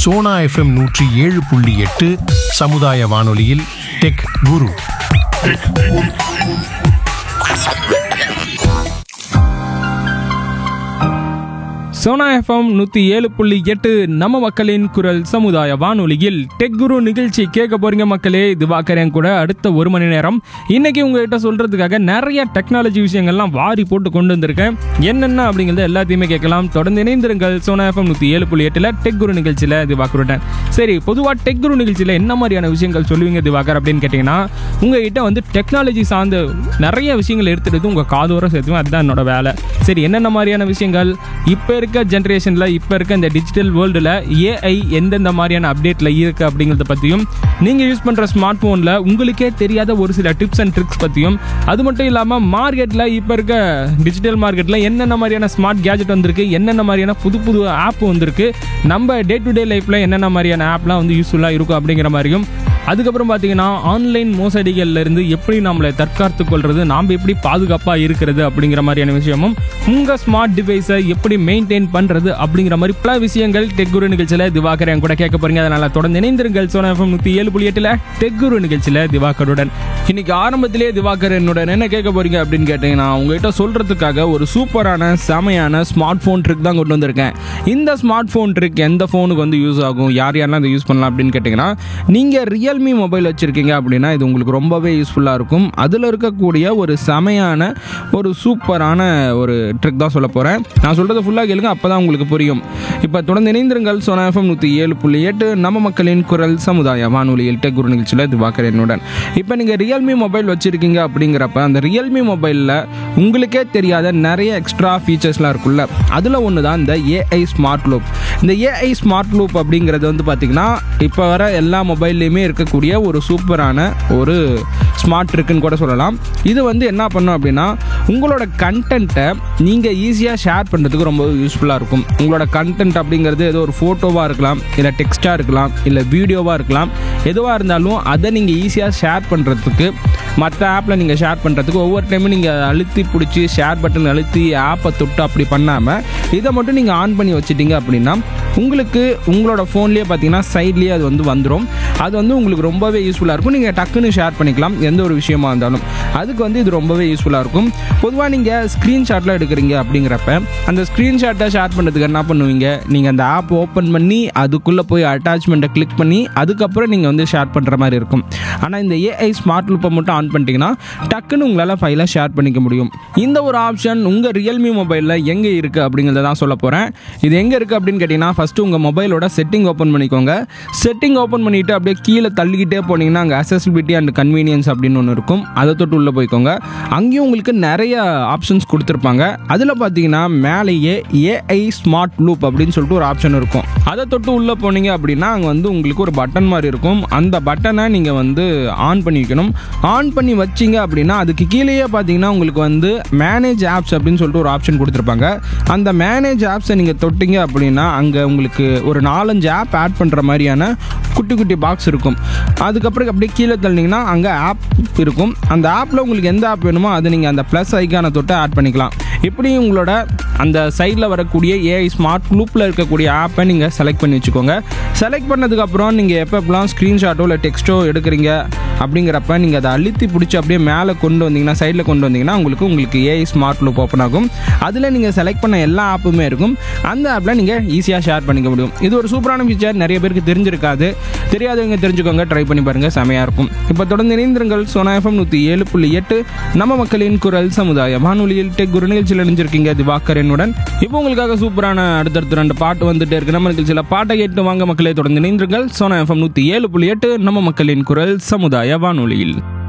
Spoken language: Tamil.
சோனா எஃப்எம் நூற்றி ஏழு புள்ளி எட்டு சமுதாய வானொலியில் டெக் குரு சோனா எஃப்எம் நூற்றி ஏழு புள்ளி எட்டு நம்ம மக்களின் குரல் சமுதாய வானொலியில் டெக் குரு நிகழ்ச்சி கேட்க போறீங்க மக்களே இது பார்க்குறேன் கூட அடுத்த ஒரு மணி நேரம் இன்னைக்கு உங்ககிட்ட சொல்றதுக்காக நிறைய டெக்னாலஜி விஷயங்கள்லாம் வாரி போட்டு கொண்டு வந்திருக்கேன் என்னென்ன அப்படிங்கிறத எல்லாத்தையுமே கேட்கலாம் தொடர்ந்து இணைந்திருங்கள் சோனா எஃப்எம் நூற்றி ஏழு புள்ளி எட்டில் டெக் குரு நிகழ்ச்சியில் இது பார்க்குறேன் சரி பொதுவாக டெக் குரு நிகழ்ச்சியில் என்ன மாதிரியான விஷயங்கள் சொல்லுவீங்க திவாகர் அப்படின்னு கேட்டிங்கன்னா உங்ககிட்ட வந்து டெக்னாலஜி சார்ந்த நிறைய விஷயங்கள் எடுத்துட்டு உங்கள் காதோர சேர்த்துவேன் அதுதான் என்னோட வேலை சரி என்னென்ன மாதிரியான விஷயங்கள் இப்போ இருக்க ஜென்ரேஷனில் இப்போ இருக்க இந்த டிஜிட்டல் வேர்ல்டில் ஏஐ எந்தெந்த மாதிரியான அப்டேட்டில் இருக்குது அப்படிங்கிறத பற்றியும் நீங்கள் யூஸ் பண்ணுற ஸ்மார்ட் ஃபோனில் உங்களுக்கே தெரியாத ஒரு சில டிப்ஸ் அண்ட் ட்ரிக்ஸ் பற்றியும் அது மட்டும் இல்லாமல் மார்க்கெட்டில் இப்போ இருக்க டிஜிட்டல் மார்க்கெட்டில் என்னென்ன மாதிரியான ஸ்மார்ட் கேஜெட் வந்திருக்கு என்னென்ன மாதிரியான புது புது ஆப் வந்திருக்கு நம்ம டே டு டே லைஃப்பில் என்னென்ன மாதிரியான ஆப்லாம் வந்து யூஸ்ஃபுல்லாக இருக்கும் அப்படிங்கிற மாதிரியும் அதுக்கப்புறம் பார்த்தீங்கன்னா ஆன்லைன் மோசடிகள்ல இருந்து எப்படி நம்மளை தற்காத்து கொள்றது நாம் எப்படி பாதுகாப்பாக இருக்கிறது அப்படிங்கிற மாதிரியான விஷயமும் உங்கள் ஸ்மார்ட் டிவைஸை எப்படி மெயின்டைன் பண்ணுறது அப்படிங்கிற மாதிரி பல விஷயங்கள் டெக்குரு நிகழ்ச்சியில் திவாகர் என் கூட கேட்க போறீங்க அதனால தொடர்ந்து இணைந்திருங்கள் சோனா எஃப்எம் நூற்றி ஏழு புள்ளி எட்டில் டெக்குரு நிகழ்ச்சியில் திவாகருடன் இன்னைக்கு ஆரம்பத்திலேயே திவாகர் என்னுடன் என்ன கேட்க போறீங்க அப்படின்னு கேட்டீங்கன்னா உங்ககிட்ட சொல்றதுக்காக ஒரு சூப்பரான செமையான ஸ்மார்ட் ஃபோன் ட்ரிக் தான் கொண்டு வந்திருக்கேன் இந்த ஸ்மார்ட் ஃபோன் ட்ரிக் எந்த ஃபோனுக்கு வந்து யூஸ் ஆகும் யார் யாரெல்லாம் இதை யூஸ் பண்ணலாம் அப்படின்னு கேட்டிங்கன்னா நீங்கள் ரியல்மி மொபைல் வச்சுருக்கீங்க அப்படின்னா இது உங்களுக்கு ரொம்பவே யூஸ்ஃபுல்லாக இருக்கும் அதில் இருக்கக்கூடிய ஒரு செமையான ஒரு சூப்பரான ஒரு ட்ரிக் தான் சொல்ல போகிறேன் நான் சொல்கிறத ஃபுல்லாக கேளுங்க அப்போ தான் உங்களுக்கு புரியும் இப்போ தொடர்ந்து இணைந்திருங்கள் சோனா எஃப்எம் நூற்றி ஏழு புள்ளி எட்டு நம்ம மக்களின் குரல் சமுதாய வானொலியில் டெக் குரு நிகழ்ச்சியில் இது பார்க்குறேன் என்னுடன் இப்போ நீங்கள் ரியல்மி மொபைல் வச்சுருக்கீங்க அப்படிங்கிறப்ப அந்த ரியல்மி மொபைலில் உங்களுக்கே தெரியாத நிறைய எக்ஸ்ட்ரா ஃபீச்சர்ஸ்லாம் இருக்குல்ல அதில் ஒன்று தான் இந்த ஏஐ ஸ்மார்ட் லூப் இந்த ஏஐ ஸ்மார்ட் லூப் அப்படிங்கிறது வந்து பார்த்திங்கன்னா இப்போ வர எல்லா மொபைல்லையுமே இருக்கக்கூடிய ஒரு சூப்பரான ஒரு ஸ்மார்ட் இருக்குன்னு கூட சொல்லலாம் இது வந்து என்ன பண்ணும் அப்படின்னா உங்களோட கண்டென்ட்டை நீங்கள் ஈஸியாக ஷேர் பண்ணுறதுக்கு ரொம்ப யூஸ்ஃபுல்லாக இருக்கும் உங்களோட கண்டென்ட் அப்படிங்கிறது ஏதோ ஒரு ஃபோட்டோவாக இருக்கலாம் இல்லை டெக்ஸ்ட்டாக இருக்கலாம் இல்லை வீடியோவாக இருக்கலாம் எதுவாக இருந்தாலும் அதை நீங்கள் ஈஸியாக ஷேர் பண்ணுறதுக்கு மற்ற ஆப்பில் நீங்கள் ஷேர் பண்ணுறதுக்கு ஒவ்வொரு டைமும் நீங்கள் அழுத்தி பிடிச்சி ஷேர் பட்டன் அழுத்தி ஆப்பை தொட்டு அப்படி பண்ணாமல் இதை மட்டும் நீங்கள் ஆன் பண்ணி வச்சிட்டீங்க அப்படின்னா உங்களுக்கு உங்களோட ஃபோன்லேயே பார்த்தீங்கன்னா சைட்லேயே அது வந்து வந்துடும் அது வந்து உங்களுக்கு ரொம்பவே யூஸ்ஃபுல்லாக இருக்கும் நீங்கள் டக்குன்னு ஷேர் பண்ணிக்கலாம் எந்த ஒரு விஷயமா இருந்தாலும் அதுக்கு வந்து இது ரொம்பவே யூஸ்ஃபுல்லாக இருக்கும் பொதுவாக நீங்கள் ஸ்க்ரீன்ஷாட்லாம் எடுக்கிறீங்க அப்படிங்கிறப்ப அந்த ஸ்க்ரீன்ஷாட்டை ஷேர் பண்ணுறதுக்கு என்ன பண்ணுவீங்க நீங்கள் அந்த ஆப் ஓப்பன் பண்ணி அதுக்குள்ளே போய் அட்டாச்மெண்ட்டை கிளிக் பண்ணி அதுக்கப்புறம் நீங்கள் வந்து ஷேர் பண்ணுற மாதிரி இருக்கும் ஆனால் இந்த ஏஐ ஸ்மார்ட் லூப்பை மட்டும் ஆன் பண்ணிட்டீங்கன்னா டக்குன்னு உங்களால் ஃபைலை ஷேர் பண்ணிக்க முடியும் இந்த ஒரு ஆப்ஷன் உங்கள் ரியல்மி மொபைலில் எங்கே இருக்குது அப்படிங்கிறத தான் சொல்ல போகிறேன் இது எங்கே இருக்குது அப்படின்னு கேட்டிங்கன்னா ஃபஸ்ட்டு உங்கள் மொபைலோட செட்டிங் ஓப்பன் பண்ணிக்கோங்க செட்டிங் ஓப்பன் பண்ணிவிட்டு அப்படியே கீழே தள்ளிக்கிட்டே போனீங்கன்னா அங்கே அசசிபிலிட்டி அண்ட் கன்வீனியன்ஸ் அப்படின்னு ஒன்று இருக்கும் அதை தொட்டு உள்ளே போய்க்கோங்க அங்கேயும் உங்களுக்கு நிறைய ஆப்ஷன்ஸ் கொடுத்துருப்பாங்க அதில் பார்த்தீங்கன்னா மேலேயே ஏஐ ஸ்மார்ட் லூப் அப்படின்னு சொல்லிட்டு ஒரு ஆப்ஷன் இருக்கும் அதை தொட்டு உள்ளே போனீங்க அப்படின்னா அங்கே வந்து உங்களுக்கு ஒரு பட்டன் மாதிரி இருக்கும் அந்த பட்டனை நீங்கள் வந்து ஆன் பண்ணி வைக்கணும் ஆன் பண்ணி வச்சிங்க அப்படின்னா அதுக்கு கீழேயே பார்த்தீங்கன்னா உங்களுக்கு வந்து மேனேஜ் ஆப்ஸ் அப்படின்னு சொல்லிட்டு ஒரு ஆப்ஷன் கொடுத்துருப்பாங்க அந்த மேனேஜ் ஆப்ஸை நீங்கள் தொட்டிங்க அப்படின்னா அங்கே உங்களுக்கு ஒரு நாலஞ்சு ஆப் ஆட் பண்ணுற மாதிரியான குட்டி குட்டி பாக்ஸ் இருக்கும் அதுக்கப்புறம் அப்படியே கீழே தள்ளினீங்கன்னா அங்கே ஆப் இருக்கும் அந்த ஆப்பில் உங்களுக்கு எந்த ஆப் வேணுமோ அதை நீங்கள் அந்த ப்ளஸ் ஐக்கானை தொட்டு ஆட் பண்ணிக்கலாம் இப்படி உங்களோட அந்த சைடில் வரக்கூடிய ஏஐ ஸ்மார்ட் லூப்பில் இருக்கக்கூடிய ஆப்பை நீங்கள் செலக்ட் பண்ணி வச்சுக்கோங்க செலக்ட் பண்ணதுக்கப்புறம் நீங்கள் எப்போ எப்போலாம் ஸ்க்ரீன்ஷாட்டோ இல்லை டெக்ஸ்ட்டோ எடுக்கிறீங்க அப்படிங்கிறப்ப நீங்கள் அதை அழுத்தி பிடிச்சி அப்படியே மேலே கொண்டு வந்தீங்கன்னா சைடில் கொண்டு வந்தீங்கன்னா உங்களுக்கு உங்களுக்கு ஏஐ ஸ்மார்ட் லூப் ஓப்பன் ஆகும் அதில் நீங்கள் செலக்ட் பண்ண எல்லா ஆப்புமே இருக்கும் அந்த ஆப்பில் நீங்கள் ஈஸியாக ஷேர் பண்ணிக்க முடியும் இது ஒரு சூப்பரான ஃபீச்சர் நிறைய பேருக்கு தெரிஞ்சிருக்காது தெரியாதவங்க தெரிஞ்சுக்கோங்க ட்ரை பண்ணி பாருங்கள் செமையாக இருக்கும் இப்போ தொடர்ந்து இணைந்திருங்கள் சோனா எஃப்எம் நூற்றி ஏழு புள்ளி எட்டு நம்ம மக்களின் குரல் சமுதாய வானொலியில் டெக் குரு நிகழ்ச்சியில் இணைஞ்சிருக்கீங்க திவாகர் என்னுடன் இப்போ உங்களுக்காக சூப்பரான அடுத்தடுத்து ரெண்டு பாட்டு வந்துட்டே இருக்கு நம்ம நிகழ்ச்சியில் பாட்டை கேட்டு வாங்க மக்களே தொடர்ந்து இணைந்திருங்கள் சோனா எஃப்எம் நூற்றி ஏழு புள்ளி எட்டு நம்ம மக்களின் குரல் சமுதாய வானொலியில்